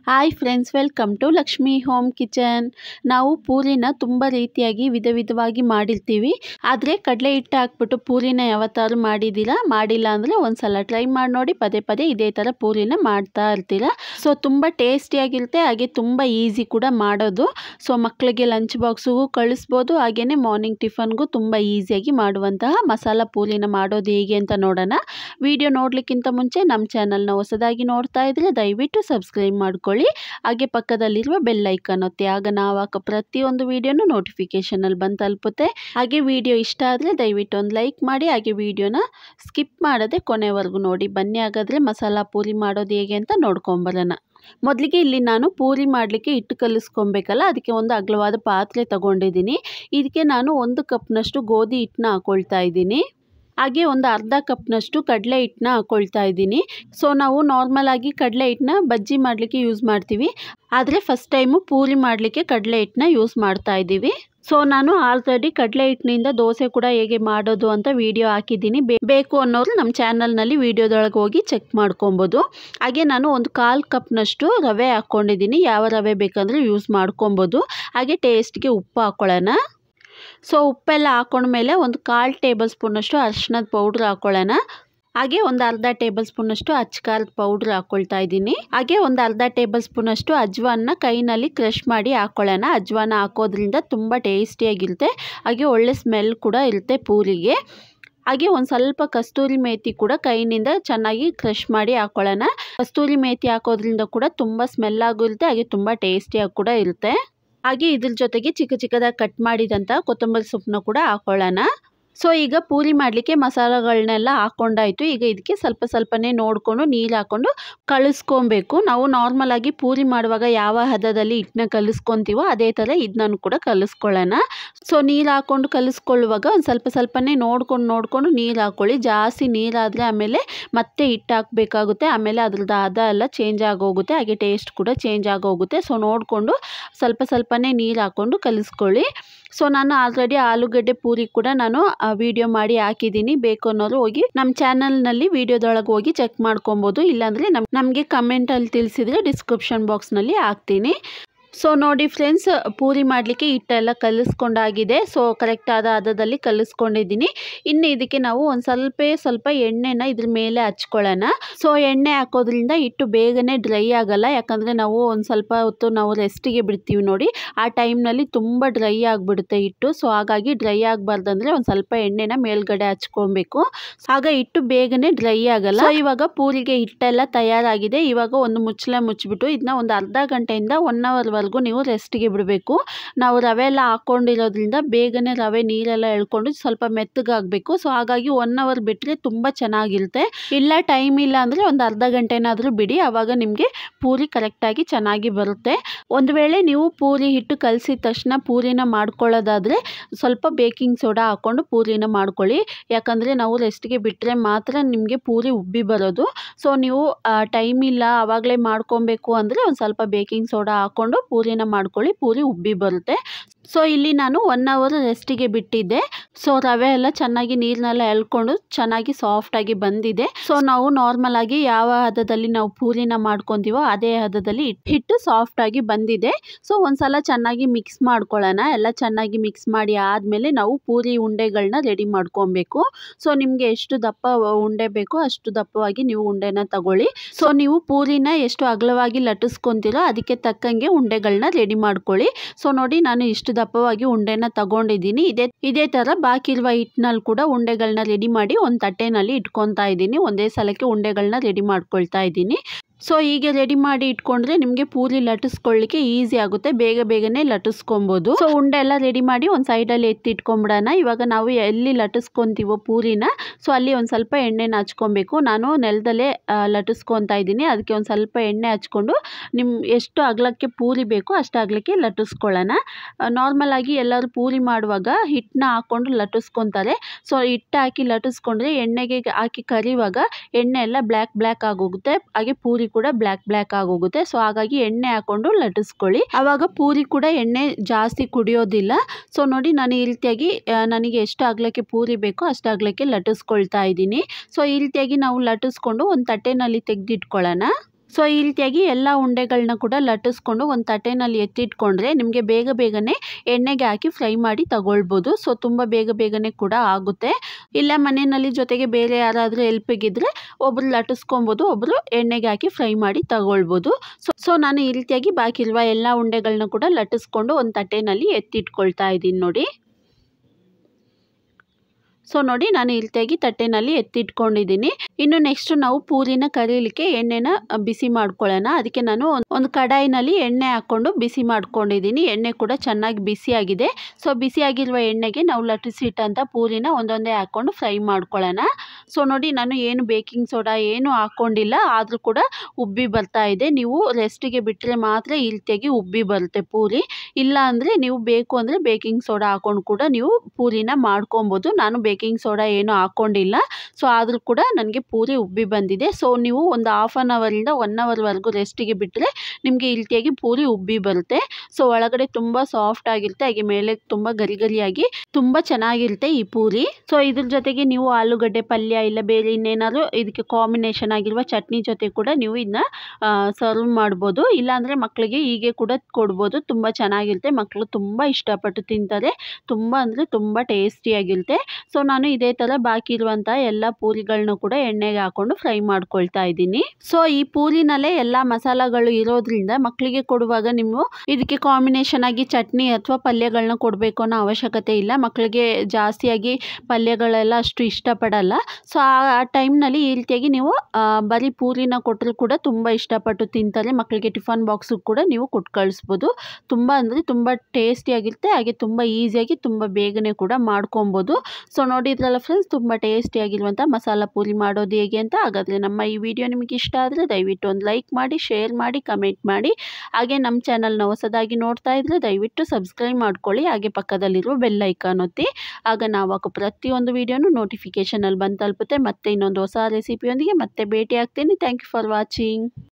hi friends welcome to Lakshmi home kitchen ನಾವು ಪೂರಿನ ತುಂಬ ರೀತಿಯಾಗಿ ವಿಧ ವಿಧವಾಗಿ ಮಾಡಿರ್ತೀವಿ ಆದರೆ ಕಡಲೆ ಹಿಟ್ಟು ಹಾಕ್ಬಿಟ್ಟು ಪೂರಿನ ಯಾವತ್ತಾದ್ರು ಮಾಡಿದ್ದೀರಾ ಮಾಡಿಲ್ಲ ಅಂದರೆ ಒಂದ್ಸಲ ಟ್ರೈ ಮಾಡಿ ನೋಡಿ ಪದೇ ಪದೇ ಇದೇ ಥರ ಪೂರಿನ ಮಾಡ್ತಾ ಇರ್ತೀರ ಸೊ ತುಂಬ ಟೇಸ್ಟಿಯಾಗಿರುತ್ತೆ ಹಾಗೆ ತುಂಬ ಈಸಿ ಕೂಡ ಮಾಡೋದು ಸೊ ಮಕ್ಕಳಿಗೆ ಲಂಚ್ ಬಾಕ್ಸಿಗೂ ಕಳಿಸ್ಬೋದು ಹಾಗೆಯೇ ಮಾರ್ನಿಂಗ್ ಟಿಫನ್ಗೂ ತುಂಬ ಈಸಿಯಾಗಿ ಮಾಡುವಂತಹ ಮಸಾಲ ಪೂರಿನ ಮಾಡೋದು ಹೇಗೆ ಅಂತ ನೋಡೋಣ ವಿಡಿಯೋ ನೋಡಲಿಕ್ಕಿಂತ ಮುಂಚೆ ನಮ್ಮ ಚಾನಲ್ನ ಹೊಸದಾಗಿ ನೋಡ್ತಾ ಇದ್ದರೆ ದಯವಿಟ್ಟು ಸಬ್ಸ್ಕ್ರೈಬ್ ಮಾಡ್ಕೊಳ್ಳಿ ಹಾಗೆ ಪಕ್ಕದಲ್ಲಿರುವ ಬೆಲ್ ಐಕನ್ ಒತ್ತಿ ಆಗ ನಾವು ಹಾಕೋ ಪ್ರತಿಯೊಂದು ವಿಡಿಯೋನು ನೋಟಿಫಿಕೇಷನಲ್ಲಿ ಬಂದು ತಲುಪುತ್ತೆ ಹಾಗೆ ವಿಡಿಯೋ ಇಷ್ಟ ಆದರೆ ದಯವಿಟ್ಟು ಒಂದು ಲೈಕ್ ಮಾಡಿ ಹಾಗೆ ವಿಡಿಯೋನ ಸ್ಕಿಪ್ ಮಾಡದೆ ಕೊನೆವರೆಗೂ ನೋಡಿ ಬನ್ನಿ ಹಾಗಾದರೆ ಮಸಾಲ ಪೂರಿ ಮಾಡೋದು ಹೇಗೆ ಅಂತ ನೋಡ್ಕೊಂಬರೋಣ ಮೊದಲಿಗೆ ಇಲ್ಲಿ ನಾನು ಪೂರಿ ಮಾಡಲಿಕ್ಕೆ ಹಿಟ್ಟು ಕಲಿಸ್ಕೊಬೇಕಲ್ಲ ಅದಕ್ಕೆ ಒಂದು ಅಗಲವಾದ ಪಾತ್ರೆ ತಗೊಂಡಿದ್ದೀನಿ ಇದಕ್ಕೆ ನಾನು ಒಂದು ಕಪ್ನಷ್ಟು ಗೋಧಿ ಹಿಟ್ಟನ್ನ ಹಾಕ್ಕೊಳ್ತಾ ಇದ್ದೀನಿ ಹಾಗೆ ಒಂದು ಅರ್ಧ ಕಪ್ನಷ್ಟು ಕಡಲೆ ಹಿಟ್ಟನ್ನ ಹಾಕ್ಕೊಳ್ತಾ ಇದ್ದೀನಿ ಸೊ ನಾವು ನಾರ್ಮಲ್ ಆಗಿ ಕಡಲೆ ಹಿಟ್ಟನ್ನ ಬಜ್ಜಿ ಮಾಡಲಿಕ್ಕೆ ಯೂಸ್ ಮಾಡ್ತೀವಿ ಆದರೆ ಫಸ್ಟ್ ಟೈಮು ಪೂರಿ ಮಾಡಲಿಕ್ಕೆ ಕಡಲೆ ಹಿಟ್ಟನ್ನ ಯೂಸ್ ಮಾಡ್ತಾ ಇದ್ದೀವಿ ಸೊ ನಾನು ಆಲ್ರೆಡಿ ಕಡಲೆ ಹಿಟ್ಟಿನಿಂದ ದೋಸೆ ಕೂಡ ಹೇಗೆ ಮಾಡೋದು ಅಂತ ವಿಡಿಯೋ ಹಾಕಿದ್ದೀನಿ ಬೇಕು ಅನ್ನೋರು ನಮ್ಮ ಚಾನಲ್ನಲ್ಲಿ ವಿಡಿಯೋದೊಳಗೆ ಹೋಗಿ ಚೆಕ್ ಮಾಡ್ಕೊಬೋದು ಹಾಗೆ ನಾನು ಒಂದು ಕಾಲು ಕಪ್ನಷ್ಟು ರವೆ ಹಾಕ್ಕೊಂಡಿದ್ದೀನಿ ಯಾವ ರವೆ ಬೇಕಂದರೆ ಯೂಸ್ ಮಾಡ್ಕೊಬೋದು ಹಾಗೆ ಟೇಸ್ಟ್ಗೆ ಉಪ್ಪು ಹಾಕ್ಕೊಳ್ಳೋಣ ಸೊ ಉಪ್ಪೆಲ್ಲ ಹಾಕೊಂಡ್ಮೇಲೆ ಒಂದು ಕಾಲು ಟೇಬಲ್ ಸ್ಪೂನಷ್ಟು ಅರಿಶಿನದ ಪೌಡ್ರ್ ಹಾಕ್ಕೊಳ್ಳೋಣ ಹಾಗೆ ಒಂದು ಅರ್ಧ ಟೇಬಲ್ ಸ್ಪೂನಷ್ಟು ಅಚ್ಕಾರದ ಪೌಡ್ರ್ ಹಾಕ್ಕೊಳ್ತಾ ಇದ್ದೀನಿ ಹಾಗೆ ಒಂದು ಅರ್ಧ ಟೇಬಲ್ ಸ್ಪೂನಷ್ಟು ಅಜ್ವಾನ ಕೈನಲ್ಲಿ ಕ್ರಷ್ ಮಾಡಿ ಹಾಕ್ಕೊಳ್ಳೋಣ ಅಜ್ವಾನ ಹಾಕೋದ್ರಿಂದ ತುಂಬ ಟೇಸ್ಟಿಯಾಗಿರುತ್ತೆ ಹಾಗೆ ಒಳ್ಳೆ ಸ್ಮೆಲ್ ಕೂಡ ಇರುತ್ತೆ ಪೂರಿಗೆ ಹಾಗೆ ಒಂದು ಸ್ವಲ್ಪ ಕಸ್ತೂರಿ ಮೇಥಿ ಕೂಡ ಕೈನಿಂದ ಚೆನ್ನಾಗಿ ಕ್ರಷ್ ಮಾಡಿ ಹಾಕ್ಕೊಳ್ಳೋಣ ಕಸ್ತೂರಿ ಮೇಥಿ ಹಾಕೋದ್ರಿಂದ ಕೂಡ ತುಂಬ ಸ್ಮೆಲ್ ಆಗಿರುತ್ತೆ ಹಾಗೆ ತುಂಬ ಟೇಸ್ಟಿಯಾಗಿ ಕೂಡ ಇರುತ್ತೆ ಹಾಗೆ ಇದ್ರ ಜೊತೆಗೆ ಚಿಕ್ಕ ಚಿಕ್ಕದಾಗಿ ಕಟ್ ಮಾಡಿದಂಥ ಕೊತ್ತಂಬರಿ ಸೊಪ್ಪನ್ನ ಕೂಡ ಹಾಕ್ಕೊಳ್ಳೋಣ ಸೊ ಈಗ ಪೂರಿ ಮಾಡಲಿಕ್ಕೆ ಮಸಾಲೆಗಳನ್ನೆಲ್ಲ ಹಾಕ್ಕೊಂಡಾಯಿತು ಈಗ ಇದಕ್ಕೆ ಸ್ವಲ್ಪ ಸ್ವಲ್ಪನೇ ನೋಡಿಕೊಂಡು ನೀರು ಹಾಕ್ಕೊಂಡು ಕಲಿಸ್ಕೊಬೇಕು ನಾವು ನಾರ್ಮಲ್ ಆಗಿ ಪೂರಿ ಮಾಡುವಾಗ ಯಾವ ಹದದಲ್ಲಿ ಹಿಟ್ಟನ್ನ ಕಲಿಸ್ಕೊತೀವೋ ಅದೇ ಥರ ಇದನ್ನು ಕೂಡ ಕಲಿಸ್ಕೊಳ್ಳೋಣ ಸೊ ನೀರು ಹಾಕ್ಕೊಂಡು ಕಲಿಸ್ಕೊಳ್ಳುವಾಗ ಒಂದು ಸ್ವಲ್ಪ ಸ್ವಲ್ಪನೇ ನೋಡ್ಕೊಂಡು ನೋಡಿಕೊಂಡು ನೀರು ಹಾಕ್ಕೊಳ್ಳಿ ಜಾಸ್ತಿ ನೀರಾದರೆ ಆಮೇಲೆ ಮತ್ತೆ ಹಿಟ್ಟು ಹಾಕಬೇಕಾಗುತ್ತೆ ಆಮೇಲೆ ಅದ್ರದ್ದು ಹದ ಎಲ್ಲ ಚೇಂಜ್ ಆಗೋಗುತ್ತೆ ಹಾಗೆ ಟೇಸ್ಟ್ ಕೂಡ ಚೇಂಜ್ ಆಗೋಗುತ್ತೆ ಸೊ ನೋಡಿಕೊಂಡು ಸ್ವಲ್ಪ ಸ್ವಲ್ಪನೇ ನೀರು ಹಾಕ್ಕೊಂಡು ಕಲಿಸ್ಕೊಳ್ಳಿ ಸೊ ನಾನು ಆಲ್ರೆಡಿ ಆಲೂಗಡ್ಡೆ ಪೂರಿ ಕೂಡ ನಾನು ವಿಡಿಯೋ ಮಾಡಿ ಹಾಕಿದ್ದೀನಿ ಬೇಕು ಅನ್ನೋರು ಹೋಗಿ ನಮ್ಮ ಚಾನಲ್ನಲ್ಲಿ ವಿಡಿಯೋದೊಳಗೆ ಹೋಗಿ ಚೆಕ್ ಮಾಡ್ಕೊಬೋದು ಇಲ್ಲಾಂದರೆ ನಮ್ ನಮಗೆ ಕಮೆಂಟಲ್ಲಿ ತಿಳಿಸಿದರೆ ಡಿಸ್ಕ್ರಿಪ್ಷನ್ ಬಾಕ್ಸ್ನಲ್ಲಿ ಹಾಕ್ತೀನಿ ಸೊ ನೋಡಿ ಫ್ರೆಂಡ್ಸ್ ಪೂರಿ ಮಾಡಲಿಕ್ಕೆ ಹಿಟ್ಟೆಲ್ಲ ಕಲಿಸ್ಕೊಂಡಾಗಿದೆ ಸೊ ಕರೆಕ್ಟಾದ ಹದದಲ್ಲಿ ಕಲಿಸ್ಕೊಂಡಿದ್ದೀನಿ ಇನ್ನು ಇದಕ್ಕೆ ನಾವು ಒಂದು ಸ್ವಲ್ಪ ಸ್ವಲ್ಪ ಎಣ್ಣೆನ ಇದ್ರ ಮೇಲೆ ಹಚ್ಕೊಳ್ಳೋಣ ಸೊ ಎಣ್ಣೆ ಹಾಕೋದ್ರಿಂದ ಹಿಟ್ಟು ಬೇಗನೆ ಡ್ರೈ ಆಗಲ್ಲ ಯಾಕಂದರೆ ನಾವು ಒಂದು ಸ್ವಲ್ಪ ಹೊತ್ತು ನಾವು ರೆಸ್ಟಿಗೆ ಬಿಡ್ತೀವಿ ನೋಡಿ ಆ ಟೈಮ್ನಲ್ಲಿ ತುಂಬ ಡ್ರೈ ಆಗಿಬಿಡುತ್ತೆ ಹಿಟ್ಟು ಸೊ ಹಾಗಾಗಿ ಡ್ರೈ ಆಗಬಾರ್ದಂದ್ರೆ ಒಂದು ಸ್ವಲ್ಪ ಎಣ್ಣೆನ ಮೇಲ್ಗಡೆ ಹಚ್ಕೊಬೇಕು ಆಗ ಹಿಟ್ಟು ಬೇಗನೆ ಡ್ರೈ ಆಗಲ್ಲ ಸೊ ಇವಾಗ ಪೂರಿಗೆ ಹಿಟ್ಟೆಲ್ಲ ತಯಾರಾಗಿದೆ ಇವಾಗ ಒಂದು ಮುಚ್ಚಳ ಮುಚ್ಚಿಬಿಟ್ಟು ಇದನ್ನ ಒಂದು ಅರ್ಧ ಗಂಟೆಯಿಂದ ಒನ್ ಅವರ್ ವರೆಗೂ ನೀವು ರೆಸ್ಟಿಗೆ ಬಿಡಬೇಕು ನಾವು ರವೆ ಎಲ್ಲ ಹಾಕ್ಕೊಂಡಿರೋದ್ರಿಂದ ಬೇಗನೆ ರವೆ ನೀರೆಲ್ಲ ಎಳ್ಕೊಂಡು ಸ್ವಲ್ಪ ಮೆತ್ತಗಾಗಬೇಕು ಸೊ ಹಾಗಾಗಿ ಒನ್ ಅವರ್ ಬಿಟ್ಟರೆ ತುಂಬ ಚೆನ್ನಾಗಿರುತ್ತೆ ಇಲ್ಲ ಟೈಮ್ ಇಲ್ಲ ಅಂದರೆ ಒಂದು ಅರ್ಧ ಗಂಟೆನಾದರೂ ಬಿಡಿ ಆವಾಗ ನಿಮಗೆ ಪೂರಿ ಕರೆಕ್ಟಾಗಿ ಚೆನ್ನಾಗಿ ಬರುತ್ತೆ ಒಂದು ವೇಳೆ ನೀವು ಪೂರಿ ಹಿಟ್ಟು ಕಲಸಿದ ತಕ್ಷಣ ಪೂರಿನ ಮಾಡ್ಕೊಳ್ಳೋದಾದರೆ ಸ್ವಲ್ಪ ಬೇಕಿಂಗ್ ಸೋಡಾ ಹಾಕ್ಕೊಂಡು ಪೂರಿನ ಮಾಡ್ಕೊಳ್ಳಿ ಯಾಕಂದರೆ ನಾವು ರೆಸ್ಟಿಗೆ ಬಿಟ್ಟರೆ ಮಾತ್ರ ನಿಮಗೆ ಪೂರಿ ಉಬ್ಬಿ ಬರೋದು ಸೊ ನೀವು ಟೈಮ್ ಇಲ್ಲ ಆವಾಗಲೇ ಮಾಡ್ಕೊಬೇಕು ಅಂದರೆ ಒಂದು ಸ್ವಲ್ಪ ಬೇಕಿಂಗ್ ಸೋಡಾ ಹಾಕ್ಕೊಂಡು ಪೂರಿನ ಮಾಡ್ಕೊಳ್ಳಿ ಪೂರಿ ಉಬ್ಬಿ ಬರುತ್ತೆ ಸೊ ಇಲ್ಲಿ ನಾನು ಒನ್ ಅವರ್ ರೆಸ್ಟಿಗೆ ಬಿಟ್ಟಿದ್ದೆ ಸೊ ರವೆ ಎಲ್ಲ ಚೆನ್ನಾಗಿ ನೀರನ್ನೆಲ್ಲ ಎಳ್ಕೊಂಡು ಚೆನ್ನಾಗಿ ಸಾಫ್ಟಾಗಿ ಬಂದಿದೆ ಸೊ ನಾವು ನಾರ್ಮಲ್ ಆಗಿ ಯಾವ ಹದದಲ್ಲಿ ನಾವು ಪೂರಿನ ಮಾಡ್ಕೊತೀವೋ ಅದೇ ಹದದಲ್ಲಿ ಹಿಟ್ಟು ಸಾಫ್ಟಾಗಿ ಬಂದಿದೆ ಸೊ ಒಂದ್ಸಲ ಚೆನ್ನಾಗಿ ಮಿಕ್ಸ್ ಮಾಡ್ಕೊಳ್ಳೋಣ ಎಲ್ಲ ಚೆನ್ನಾಗಿ ಮಿಕ್ಸ್ ಮಾಡಿ ಆದಮೇಲೆ ನಾವು ಪೂರಿ ಉಂಡೆಗಳನ್ನ ರೆಡಿ ಮಾಡ್ಕೊಬೇಕು ಸೊ ನಿಮಗೆ ಎಷ್ಟು ದಪ್ಪ ಉಂಡೆ ಬೇಕೋ ಅಷ್ಟು ದಪ್ಪವಾಗಿ ನೀವು ಉಂಡೆನ ತಗೊಳ್ಳಿ ಸೊ ನೀವು ಪೂರಿನ ಎಷ್ಟು ಅಗಲವಾಗಿ ಲಟ್ಟಿಸ್ಕೊತೀರೋ ಅದಕ್ಕೆ ತಕ್ಕಂಗೆ ಉಂಡೆಗಳನ್ನ ರೆಡಿ ಮಾಡ್ಕೊಳ್ಳಿ ಸೊ ನೋಡಿ ನಾನು ಇಷ್ಟು ದಪ್ಪವಾಗಿ ಉಂಡೆನ ತಗೊಂಡಿದ್ದೀನಿ ಇದೇ ಇದೇ ಥರ ಬಾಕಿ ಇರುವ ಹಿಟ್ಟಿನಲ್ಲಿ ಕೂಡ ಉಂಡೆಗಳನ್ನ ರೆಡಿ ಮಾಡಿ ಒಂದು ತಟ್ಟೆನಲ್ಲಿ ಇಟ್ಕೊತಾ ಇದ್ದೀನಿ ಒಂದೇ ಸಲಕ್ಕೆ ಉಂಡೆಗಳನ್ನ ರೆಡಿ ಮಾಡ್ಕೊಳ್ತಾ ಇದ್ದೀನಿ ಸೊ ಹೀಗೆ ರೆಡಿ ಮಾಡಿ ಇಟ್ಕೊಂಡ್ರೆ ನಿಮಗೆ ಪೂರಿ ಲಟ್ಟಿಸ್ಕೊಳ್ಳಿಕ್ಕೆ ಈಸಿ ಆಗುತ್ತೆ ಬೇಗ ಬೇಗನೆ ಲಟ್ಟಿಸ್ಕೊಬೋದು ಸೊ ಉಂಡೆ ಎಲ್ಲ ರೆಡಿ ಮಾಡಿ ಒಂದು ಸೈಡಲ್ಲಿ ಎತ್ತಿ ಇಟ್ಕೊಂಬಿಡೋಣ ಇವಾಗ ನಾವು ಎಲ್ಲಿ ಲಟ್ಟಿಸ್ಕೊತೀವೋ ಪೂರಿನ ಸೊ ಅಲ್ಲಿ ಒಂದು ಸ್ವಲ್ಪ ಎಣ್ಣೆನ ಹಚ್ಕೊಬೇಕು ನಾನು ನೆಲದಲ್ಲೇ ಲಟ್ಟಿಸ್ಕೊತಾ ಇದ್ದೀನಿ ಅದಕ್ಕೆ ಒಂದು ಸ್ವಲ್ಪ ಎಣ್ಣೆ ಹಚ್ಕೊಂಡು ನಿಮ್ಮ ಎಷ್ಟು ಅಗಲಕ್ಕೆ ಪೂರಿ ಬೇಕೋ ಅಷ್ಟು ಅಗಲಕ್ಕೆ ಲಟ್ಟಿಸ್ಕೊಳ್ಳೋಣ ನಾರ್ಮಲ್ ಆಗಿ ಎಲ್ಲರೂ ಪೂರಿ ಮಾಡುವಾಗ ಹಿಟ್ಟನ್ನ ಹಾಕ್ಕೊಂಡು ಲಟ್ಟಿಸ್ಕೊತಾರೆ ಸೊ ಹಿಟ್ಟು ಹಾಕಿ ಲಟ್ಟಿಸ್ಕೊಂಡ್ರೆ ಎಣ್ಣೆಗೆ ಹಾಕಿ ಕರಿವಾಗ ಎಣ್ಣೆ ಎಲ್ಲ ಬ್ಲ್ಯಾಕ್ ಬ್ಲ್ಯಾಕ್ ಆಗೋಗುತ್ತೆ ಹಾಗೆ ಪೂರಿ ಕೂಡ ಬ್ಲ್ಯಾಕ್ ಬ್ಲ್ಯಾಕ್ ಆಗೋಗುತ್ತೆ ಸೊ ಹಾಗಾಗಿ ಎಣ್ಣೆ ಹಾಕ್ಕೊಂಡು ಲಟ್ಟಿಸ್ಕೊಳ್ಳಿ ಆವಾಗ ಪೂರಿ ಕೂಡ ಎಣ್ಣೆ ಜಾಸ್ತಿ ಕುಡಿಯೋದಿಲ್ಲ ಸೊ ನೋಡಿ ನಾನು ಈ ರೀತಿಯಾಗಿ ನನಗೆ ಎಷ್ಟು ಅಗಲಕ್ಕೆ ಪೂರಿ ಬೇಕೋ ಅಷ್ಟು ಅಗಲಕ್ಕೆ ಲಟ್ಟಿಸ್ಕೊಳ್ತಾ ಇದ್ದೀನಿ ಸೊ ಈ ರೀತಿಯಾಗಿ ನಾವು ಲಟ್ಟಿಸ್ಕೊಂಡು ಒಂದು ತಟ್ಟೆನಲ್ಲಿ ತೆಗೆದಿಟ್ಕೊಳ್ಳೋಣ ಸೊ ಈ ರೀತಿಯಾಗಿ ಎಲ್ಲ ಉಂಡೆಗಳನ್ನ ಕೂಡ ಲಟ್ಟಿಸ್ಕೊಂಡು ಒಂದು ತಟ್ಟೆನಲ್ಲಿ ಎತ್ತಿಟ್ಕೊಂಡ್ರೆ ನಿಮಗೆ ಬೇಗ ಬೇಗನೆ ಎಣ್ಣೆಗೆ ಹಾಕಿ ಫ್ರೈ ಮಾಡಿ ತಗೊಳ್ಬೋದು ಸೊ ತುಂಬ ಬೇಗ ಬೇಗನೆ ಕೂಡ ಆಗುತ್ತೆ ಇಲ್ಲ ಮನೆಯಲ್ಲಿ ಜೊತೆಗೆ ಬೇರೆ ಯಾರಾದರೂ ಹೆಲ್ಪಿಗಿದ್ರೆ ಒಬ್ರು ಲಟ್ಟಿಸ್ಕೊಬೋದು ಒಬ್ಬರು ಎಣ್ಣೆಗೆ ಹಾಕಿ ಫ್ರೈ ಮಾಡಿ ತಗೊಳ್ಬೋದು ಸೊ ಸೊ ನಾನು ಈ ರೀತಿಯಾಗಿ ಬಾಕಿ ಇರುವ ಎಲ್ಲ ಉಂಡೆಗಳನ್ನ ಕೂಡ ಲಟ್ಟಿಸ್ಕೊಂಡು ಒಂದು ತಟ್ಟೆನಲ್ಲಿ ಎತ್ತಿಟ್ಕೊಳ್ತಾ ಇದ್ದೀನಿ ನೋಡಿ ಸೊ ನೋಡಿ ನಾನು ಈ ರೀತಿಯಾಗಿ ತಟ್ಟೆನಲ್ಲಿ ಎತ್ತಿಟ್ಕೊಂಡಿದ್ದೀನಿ ಇನ್ನು ನೆಕ್ಸ್ಟ್ ನಾವು ಪೂರಿನ ಕರೀಲಿಕ್ಕೆ ಎಣ್ಣೆನ ಬಿಸಿ ಮಾಡ್ಕೊಳ್ಳೋಣ ಅದಕ್ಕೆ ನಾನು ಒಂದು ಕಡಾಯಿನಲ್ಲಿ ಎಣ್ಣೆ ಹಾಕ್ಕೊಂಡು ಬಿಸಿ ಮಾಡ್ಕೊಂಡಿದ್ದೀನಿ ಎಣ್ಣೆ ಕೂಡ ಚೆನ್ನಾಗಿ ಬಿಸಿಯಾಗಿದೆ ಸೊ ಬಿಸಿಯಾಗಿರುವ ಎಣ್ಣೆಗೆ ನಾವು ಲಟ್ಟಿಸಿಟ್ಟಂಥ ಪೂರಿನ ಒಂದೊಂದೇ ಹಾಕ್ಕೊಂಡು ಫ್ರೈ ಮಾಡ್ಕೊಳ್ಳೋಣ ಸೊ ನೋಡಿ ನಾನು ಏನು ಬೇಕಿಂಗ್ ಸೋಡಾ ಏನು ಹಾಕ್ಕೊಂಡಿಲ್ಲ ಆದರೂ ಕೂಡ ಉಬ್ಬಿ ಬರ್ತಾ ಇದೆ ನೀವು ರೆಸ್ಟಿಗೆ ಬಿಟ್ಟರೆ ಮಾತ್ರ ಈ ರೀತಿಯಾಗಿ ಉಬ್ಬಿ ಬರುತ್ತೆ ಪೂರಿ ಇಲ್ಲ ಅಂದರೆ ನೀವು ಬೇಕು ಅಂದರೆ ಬೇಕಿಂಗ್ ಸೋಡಾ ಹಾಕ್ಕೊಂಡು ಕೂಡ ನೀವು ಪೂರಿನ ಮಾಡ್ಕೊಬೋದು ನಾನು ಬೇಕಿಂಗ್ ಸೋಡಾ ಏನೂ ಹಾಕ್ಕೊಂಡಿಲ್ಲ ಸೊ ಆದರೂ ಕೂಡ ನನಗೆ ಪೂರಿ ಉಬ್ಬಿ ಬಂದಿದೆ ಸೊ ನೀವು ಒಂದು ಹಾಫ್ ಆನ್ ಅವರಿಂದ ಒನ್ ಅವರ್ವರೆಗೂ ರೆಸ್ಟಿಗೆ ಬಿಟ್ಟರೆ ನಿಮಗೆ ಈ ರೀತಿಯಾಗಿ ಪೂರಿ ಉಬ್ಬಿ ಬರುತ್ತೆ ಸೊ ಒಳಗಡೆ ತುಂಬ ಸಾಫ್ಟ್ ಆಗಿರುತ್ತೆ ಹಾಗೆ ಮೇಲೆ ತುಂಬ ಗರಿ ಗರಿಯಾಗಿ ತುಂಬ ಚೆನ್ನಾಗಿರುತ್ತೆ ಈ ಪೂರಿ ಸೊ ಇದ್ರ ಜೊತೆಗೆ ನೀವು ಆಲೂಗಡ್ಡೆ ಪಲ್ಯ ಇಲ್ಲ ಬೇರೆ ಇನ್ನೇನಾದ್ರು ಇದಕ್ಕೆ ಕಾಂಬಿನೇಷನ್ ಆಗಿರುವ ಚಟ್ನಿ ಜೊತೆ ಕೂಡ ನೀವು ಇದನ್ನ ಸರ್ವ್ ಮಾಡ್ಬೋದು ಇಲ್ಲಾಂದರೆ ಮಕ್ಕಳಿಗೆ ಹೀಗೆ ಕೂಡ ಕೊಡ್ಬೋದು ತುಂಬ ಚೆನ್ನಾಗಿರುತ್ತೆ ಮಕ್ಕಳು ತುಂಬ ಇಷ್ಟಪಟ್ಟು ತಿಂತಾರೆ ತುಂಬ ಅಂದರೆ ತುಂಬ ಟೇಸ್ಟಿಯಾಗಿರುತ್ತೆ ಸೊ ನಾನು ಇದೇ ಥರ ಬಾಕಿ ಇರುವಂಥ ಎಲ್ಲ ಪೂರಿಗಳನ್ನ ಕೂಡ ಎಣ್ಣೆಗೆ ಹಾಕ್ಕೊಂಡು ಫ್ರೈ ಮಾಡ್ಕೊಳ್ತಾ ಇದ್ದೀನಿ ಸೊ ಈ ಪೂರಿನಲ್ಲೇ ಎಲ್ಲ ಮಸಾಲಗಳು ಇರೋದ್ರಿಂದ ಮಕ್ಕಳಿಗೆ ಕೊಡುವಾಗ ನೀವು ಇದಕ್ಕೆ ಕಾಂಬಿನೇಷನ್ ಆಗಿ ಚಟ್ನಿ ಅಥವಾ ಪಲ್ಯಗಳನ್ನ ಕೊಡಬೇಕು ಅನ್ನೋ ಅವಶ್ಯಕತೆ ಇಲ್ಲ ಮಕ್ಕಳಿಗೆ ಜಾಸ್ತಿಯಾಗಿ ಪಲ್ಯಗಳೆಲ್ಲ ಅಷ್ಟು ಇಷ್ಟಪಡಲ್ಲ ಸೊ ಆ ಟೈಮ್ನಲ್ಲಿ ಈ ರೀತಿಯಾಗಿ ನೀವು ಬರೀ ಪೂರಿನ ಕೊಟ್ಟರು ಕೂಡ ತುಂಬ ಇಷ್ಟಪಟ್ಟು ತಿಂತಾರೆ ಮಕ್ಕಳಿಗೆ ಟಿಫನ್ ಬಾಕ್ಸು ಕೂಡ ನೀವು ಕೊಟ್ಟು ಕಳಿಸ್ಬೋದು ತುಂಬ ಅಂದರೆ ತುಂಬ ಟೇಸ್ಟಿಯಾಗಿರುತ್ತೆ ಹಾಗೆ ತುಂಬ ಈಸಿಯಾಗಿ ತುಂಬ ಬೇಗನೆ ಕೂಡ ಮಾಡ್ಕೊಬೋದು ಸೊ ನೋಡಿದ್ರಲ್ಲ ಫ್ರೆಂಡ್ಸ್ ತುಂಬ ಟೇಸ್ಟಿಯಾಗಿರುವಂಥ ಮಸಾಲ ಪೂರಿ ಮಾಡೋದು ಹೇಗೆ ಅಂತ ಹಾಗಾದರೆ ನಮ್ಮ ಈ ವಿಡಿಯೋ ನಿಮಗೆ ಇಷ್ಟ ಆದರೆ ದಯವಿಟ್ಟು ಒಂದು ಲೈಕ್ ಮಾಡಿ ಶೇರ್ ಮಾಡಿ ಕಮೆಂಟ್ ಮಾಡಿ ಹಾಗೆ ನಮ್ಮ ಚಾನಲ್ನ ಹೊಸದಾಗಿ ನೋಡ್ತಾ ಇದ್ದರೆ ದಯವಿಟ್ಟು ಸಬ್ಸ್ಕ್ರೈಬ್ ಮಾಡ್ಕೊಳ್ಳಿ ಹಾಗೆ ಪಕ್ಕದಲ್ಲಿರುವ ಬೆಲ್ ಐಕಾನ್ ಒತ್ತಿ ಆಗ ನಾವು ಹಾಕೋ ಪ್ರತಿಯೊಂದು ವೀಡಿಯೋನು ನೋಟಿಫಿಕೇಷನಲ್ಲಿ ಬಂದು ತಲುಪುತ್ತೆ ಮತ್ತೆ ಇನ್ನೊಂದು ಹೊಸ ರೆಸಿಪಿಯೊಂದಿಗೆ ಮತ್ತೆ ಭೇಟಿ ಆಗ್ತೀನಿ ಥ್ಯಾಂಕ್ ಯು ಫಾರ್ ವಾಚಿಂಗ್